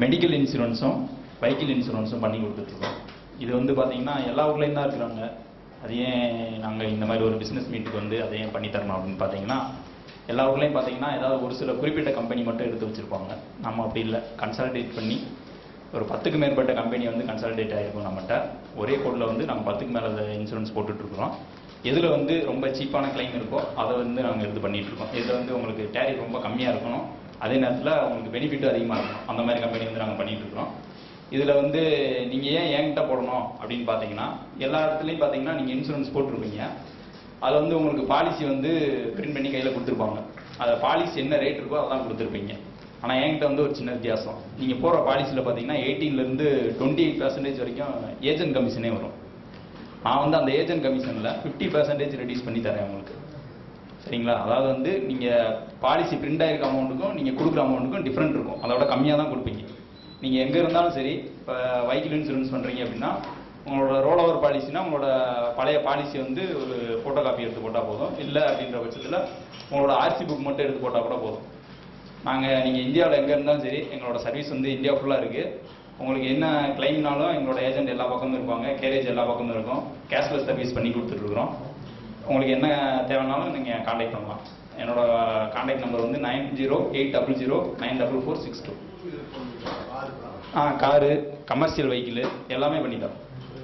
Medical இன்சூரன்ஸும் vehicle இன்சூரன்ஸும் பண்ணி கொடுத்துட்ருக்கோம் இது வந்து பார்த்தீங்கன்னா எல்லா ஊர்லேயும் தான் இருக்கிறாங்க அது ஏன் நாங்கள் இந்த மாதிரி ஒரு பிஸ்னஸ் மீட்டுக்கு வந்து அதை ஏன் பண்ணி தரணும் அப்படின்னு பார்த்தீங்கன்னா எல்லா ஊர்லேயும் பார்த்தீங்கன்னா ஏதாவது ஒரு சில குறிப்பிட்ட கம்பெனி மட்டும் எடுத்து வச்சுருப்பாங்க நம்ம அப்படி இல்லை கன்சால்டேட் பண்ணி ஒரு பத்துக்கு மேற்பட்ட கம்பெனி வந்து கன்சால்டேட் ஆகிருக்கும் நம்மகிட்ட ஒரே கோடில் வந்து நாங்கள் பத்துக்கு மேலே இன்சூரன்ஸ் போட்டுட்ருக்குறோம் எதில் வந்து ரொம்ப சீப்பான கிளைம் இருக்கோ அதை வந்து நாங்கள் இது பண்ணிட்டு இருக்கோம் இதில் வந்து உங்களுக்கு டேரி ரொம்ப கம்மியாக இருக்கணும் அதே நேரத்தில் உங்களுக்கு பெனிஃபிட்டும் அதிகமாக இருக்கணும் அந்த மாதிரி கம்பெனி வந்து நாங்கள் பண்ணிட்டு இருக்கிறோம் இதில் வந்து நீங்கள் ஏன் என்கிட்ட போடணும் அப்படின்னு பார்த்தீங்கன்னா எல்லா இடத்துலையும் பார்த்தீங்கன்னா நீங்கள் இன்சூரன்ஸ் போட்டிருப்பீங்க அதில் வந்து உங்களுக்கு பாலிசி வந்து பிரிண்ட் பண்ணி கையில் கொடுத்துருப்பாங்க அதில் பாலிசி என்ன ரேட் இருக்கோ அதான் கொடுத்துருப்பீங்க ஆனால் என்கிட்ட வந்து ஒரு சின்ன வித்தியாசம் நீங்கள் போகிற பாலிசியில் பார்த்தீங்கன்னா 18 ல இருந்து டுவெண்ட்டி எயிட் பர்சன்டேஜ் வரைக்கும் ஏஜென்ட் கமிஷனே வரும் நான் வந்து அந்த ஏஜென்ட் கமிஷனில் ஃபிஃப்டி பர்சன்டேஜ் ரெடியூஸ் பண்ணி தரேன் உங்களுக்கு சரிங்களா அதாவது வந்து நீங்கள் பாலிசி பிரிண்ட் ஆயிருக்க அமௌண்ட்டுக்கும் நீங்கள் கொடுக்குற அமௌண்ட்டுக்கும் டிஃப்ரெண்ட் இருக்கும் அதோட கம்மியாக தான் கொடுப்பீங்க நீங்கள் எங்கே இருந்தாலும் சரி இப்போ வைக்கிள் இன்சூரன்ஸ் பண்ணுறீங்க அப்படின்னா உங்களோட ரோல் ஓவர் பாலிசினா உங்களோட பழைய பாலிசி வந்து ஒரு ஃபோட்டோ காப்பி எடுத்து போட்டால் போதும் இல்லை அப்படின்ற பட்சத்தில் உங்களோட ஆர்சி புக் மட்டும் எடுத்து போட்டால் கூட போதும் நாங்கள் நீங்கள் இந்தியாவில் எங்கே இருந்தாலும் சரி எங்களோட சர்வீஸ் வந்து இந்தியா ஃபுல்லாக இருக்குது உங்களுக்கு என்ன கிளைம்னாலும் எங்களோட ஏஜென்ட் எல்லா பக்கமும் இருப்பாங்க கேரேஜ் எல்லா பக்கமும் இருக்கும் கேஷ்லெஸ் சர்வீஸ் பண்ணி கொடுத்துட்ருக்குறோம் உங்களுக்கு என்ன தேவைனாலும் நீங்கள் காண்டாக்ட் பண்ணலாம் என்னோட காண்டாக்ட் நம்பர் வந்து nine zero eight double zero nine double four six two ஆ காரு கமர்ஷியல் வெஹிக்கிள் எல்லாமே பண்ணி தரோம்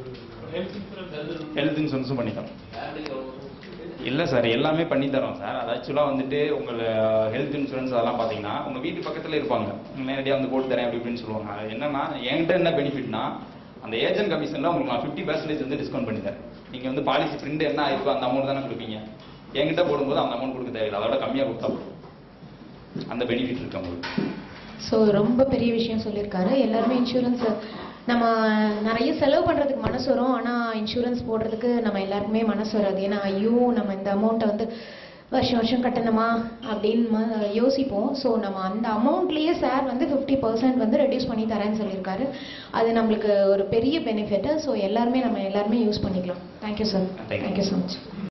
ஹெல்த் இன்சூரன்ஸும் பண்ணி தரோம் இல்லை சார் எல்லாமே பண்ணி தரோம் சார் அது ஆக்சுவலாக வந்துட்டு உங்கள் ஹெல்த் இன்சூரன்ஸ் அதெல்லாம் பார்த்தீங்கன்னா உங்கள் வீட்டு பக்கத்தில் இருப்பாங்க நேரடியாக வந்து போட்டு தரேன் அப்படி இப்படின்னு சொல்லுவாங்க அது என்னன்னா என்கிட்ட என்ன பெனிஃபிட்னா அந்த ஏஜென்ட் கமிஷனில் உங்களுக்கு நான் ஃபிஃப்டி பர்சன்டேஜ் வந்து டிஸ்கவுண்ட் பண்ணி தரேன் நீங்கள் வந்து பாலிசி பிரிண்ட் என்ன ஆயிருக்கோ அந்த அமௌண்ட் தானே கொடுப்பீங்க என்கிட்ட போடும்போது அந்த அமௌண்ட் கொடுக்க தேவையில்லை அதோட கம்மியாக கொடுத்தா போதும் அந்த பெனிஃபிட் இருக்கு உங்களுக்கு ஸோ ரொம்ப பெரிய விஷயம் சொல்லியிருக்காரு எல்லாருமே இன்சூரன்ஸ் நம்ம நிறைய செலவு பண்ணுறதுக்கு மனசு வரும் ஆனால் இன்சூரன்ஸ் போடுறதுக்கு நம்ம எல்லாருக்குமே மனசு வராது ஏன்னா ஐயோ நம்ம இந்த அமௌண்ட்டை வந்து வருஷம் வருஷம் கட்டணுமா அப்படின்னு ம- யோசிப்போம் ஸோ நம்ம அந்த அமௌண்ட்லேயே சார் வந்து ஃபிஃப்டி பர்சன்ட் வந்து ரெடியூஸ் பண்ணி தரேன்னு சொல்லியிருக்காரு அது நம்மளுக்கு ஒரு பெரிய பெனிஃபிட்டு ஸோ எல்லாருமே நம்ம எல்லாருமே யூஸ் பண்ணிக்கலாம் thank you sir Thank you. Thank you so much